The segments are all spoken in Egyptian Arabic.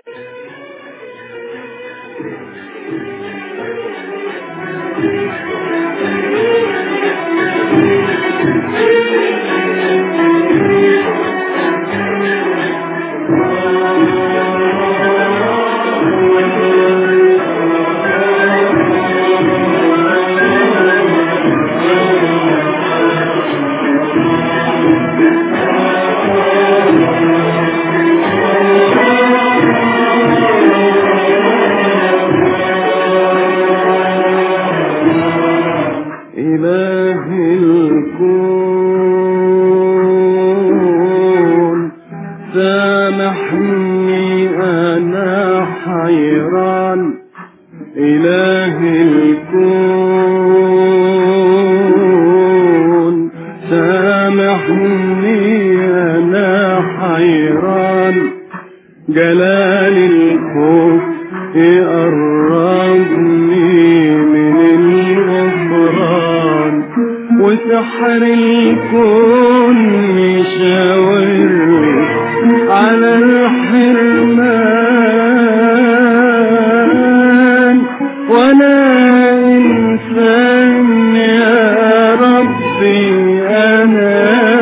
إله الكون سامحني أنا حيران إله الكون سامحني أنا حيران جلال الخوف يقربني من الغفران وسحر الكون يشاورني على الحرمان وانا انسان يا ربي انا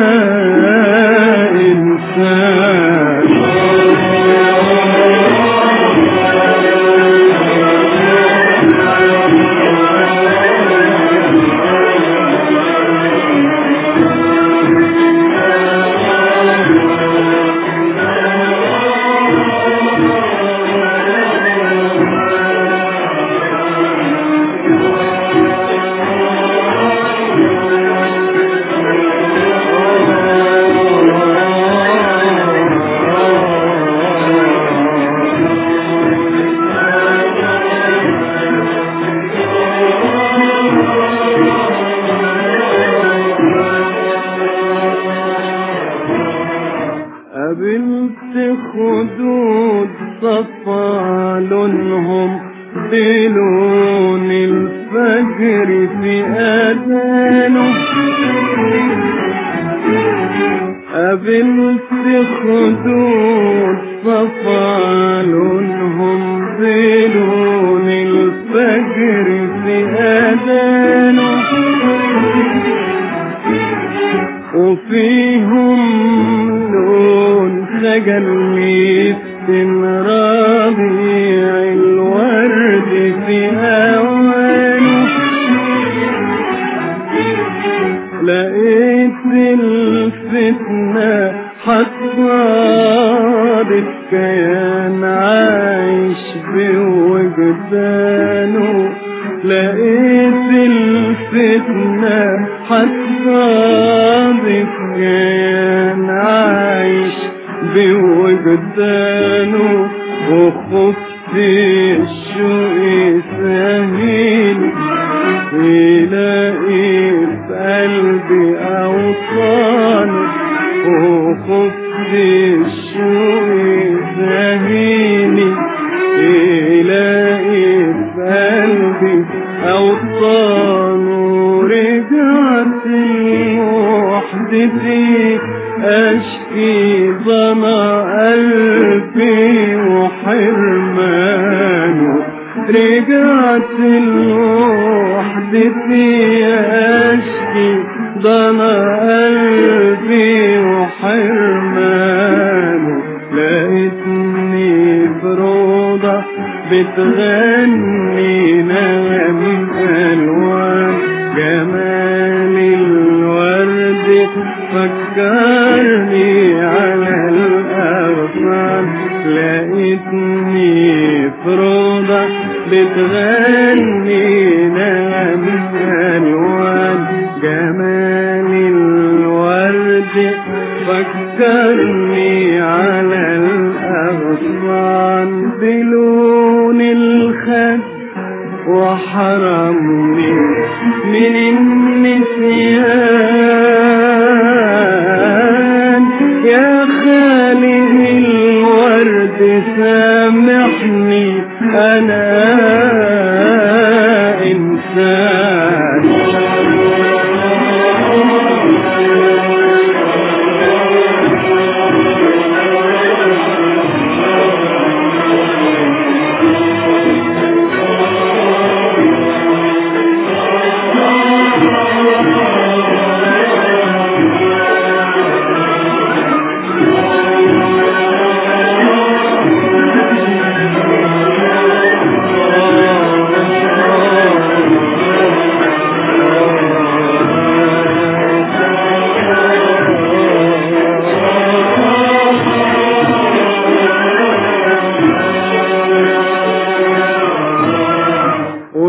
قابلت خدود صفا لونهم بلون الفجر في آذانه قابلت خدود صفا لونهم بلون الفجر في آذانه وفيهم لون خجل يفتن ربيع الورد في أوانه لقيت الفتنة حصادت كيان عايش بوجدانه لقيت الفتنة حصادت كيان عايش بوجدانه وخفت الشوق يسهل يلاقي في قلبي أوطانه وخفت الشوق يسهل يلاقي في قلبي أوطانه رجعت لوحدتي أشكي ظما قلبي وحرمانه رجعت لوحدتي أشكي ضنا قلبي وحرمانه لقيتني بروضة بتغني نغم ألوان جمال الورد فكرني على الأغصان لقيتني في روضة بتغني نغم ألوان جمال الورد فكرني على الأغصان بلون الخد وحرمني من النسيان يا خالق الورد سامحني أنا إنسان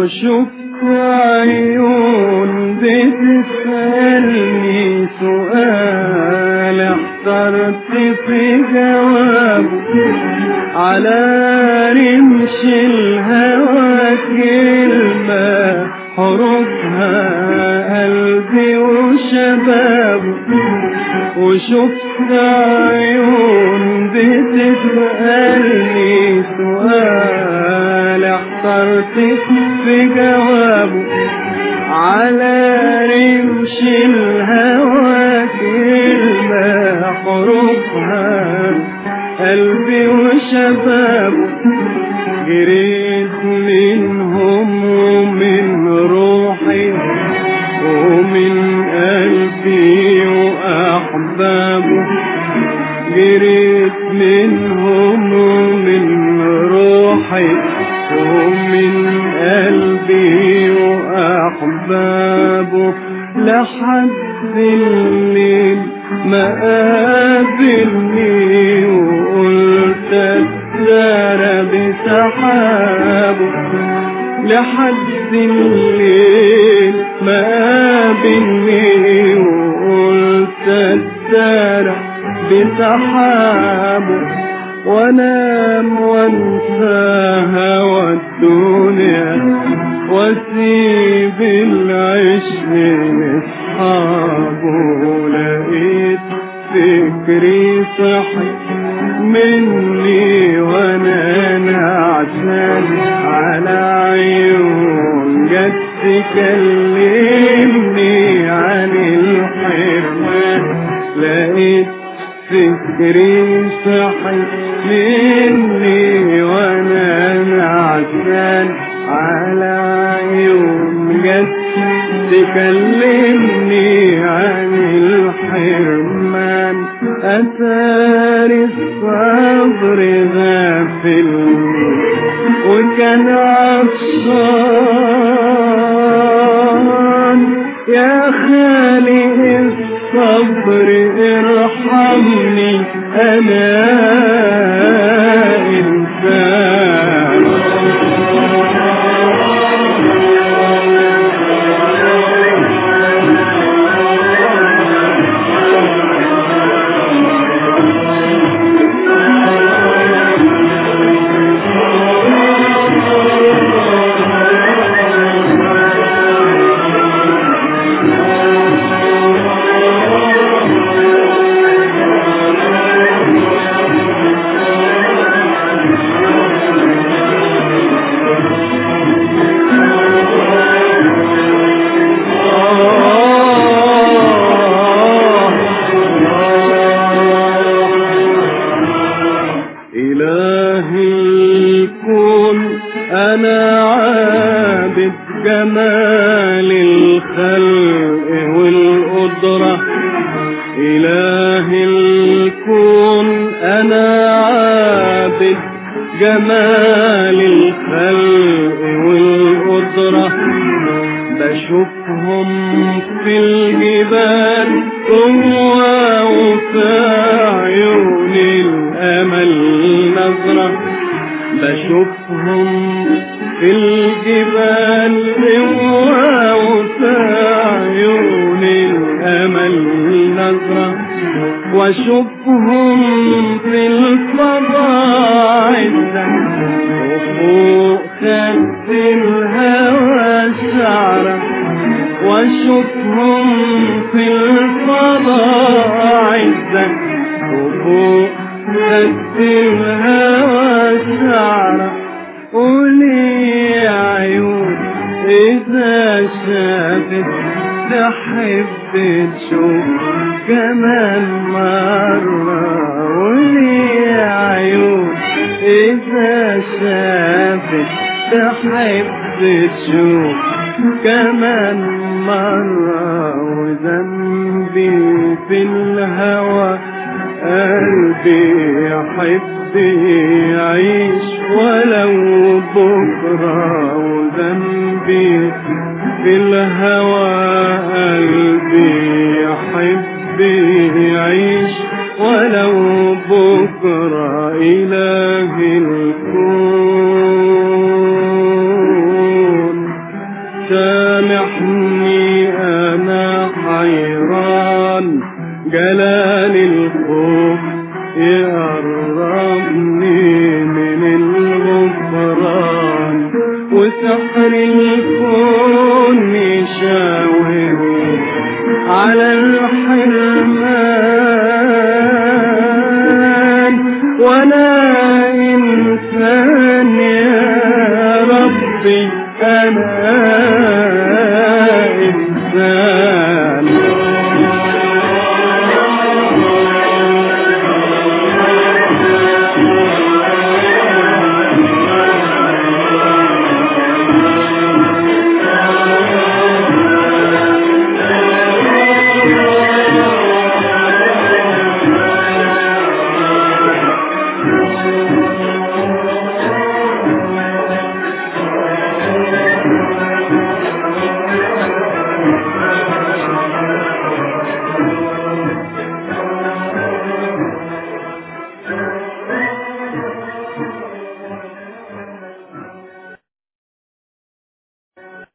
وشوف عيون بتسألني سؤال احترت في جوابه على رمش الهوى كلمة حروفها قلبي وشبابه وشفت عيون بتسألني سؤال احترت في جوابه على رمش الهوى كلمة حروفها قلبي وشبابه جريت منهم ومن روحي ومن قلبي وأحبابه جريت منهم ومن روحي ومن قلبي وأحبابه لحد الليل ما قابلني وقلت الدار بسحابه لحد الليل ما قابلني وقلت الدار بسحابه وانام وانساها والدنيا واسيب العشق لاصحابه لقيت فكري صحي مني وانا نعسان على عيون جت تكلمني عن الحرمان لقيت فكري صحي مني وانا نعسان على عيون جت تكلمني عن الحرمان أثار الصبر غافلني وكان عطشان يا خالق الصبر ارحمني أنا إنسان إلهي الكون أنا عابد جمال الخلق والقدرة إله الكون أنا عابد جمال الخلق والقدرة بشوفهم في الجبال قوة وفي عيون الأمل نظرة بشوفهم في الجبال قوة وفي عيون الأمل نظرة واشوفهم في الفضاء عزا وفوق خد الهوى شعرة واشوفهم في الفضاء عزا وفوق خد الهوى شعرة قولي عيون إذا شافت تحب تشوف كمان مرة قولي عيون إذا شافت تحب تشوف كمان مرة وذنبي في الهوى قلبي يحب يعيش ولو بكرة وذنبي في الهوى قلبي يحب يعيش ولو بكرة إله الكون سامحني أنا حيران جلال الخوف يقربني من الغفران وسحر الكون يشاورني على الحرمان وانا انسان يا ربي انا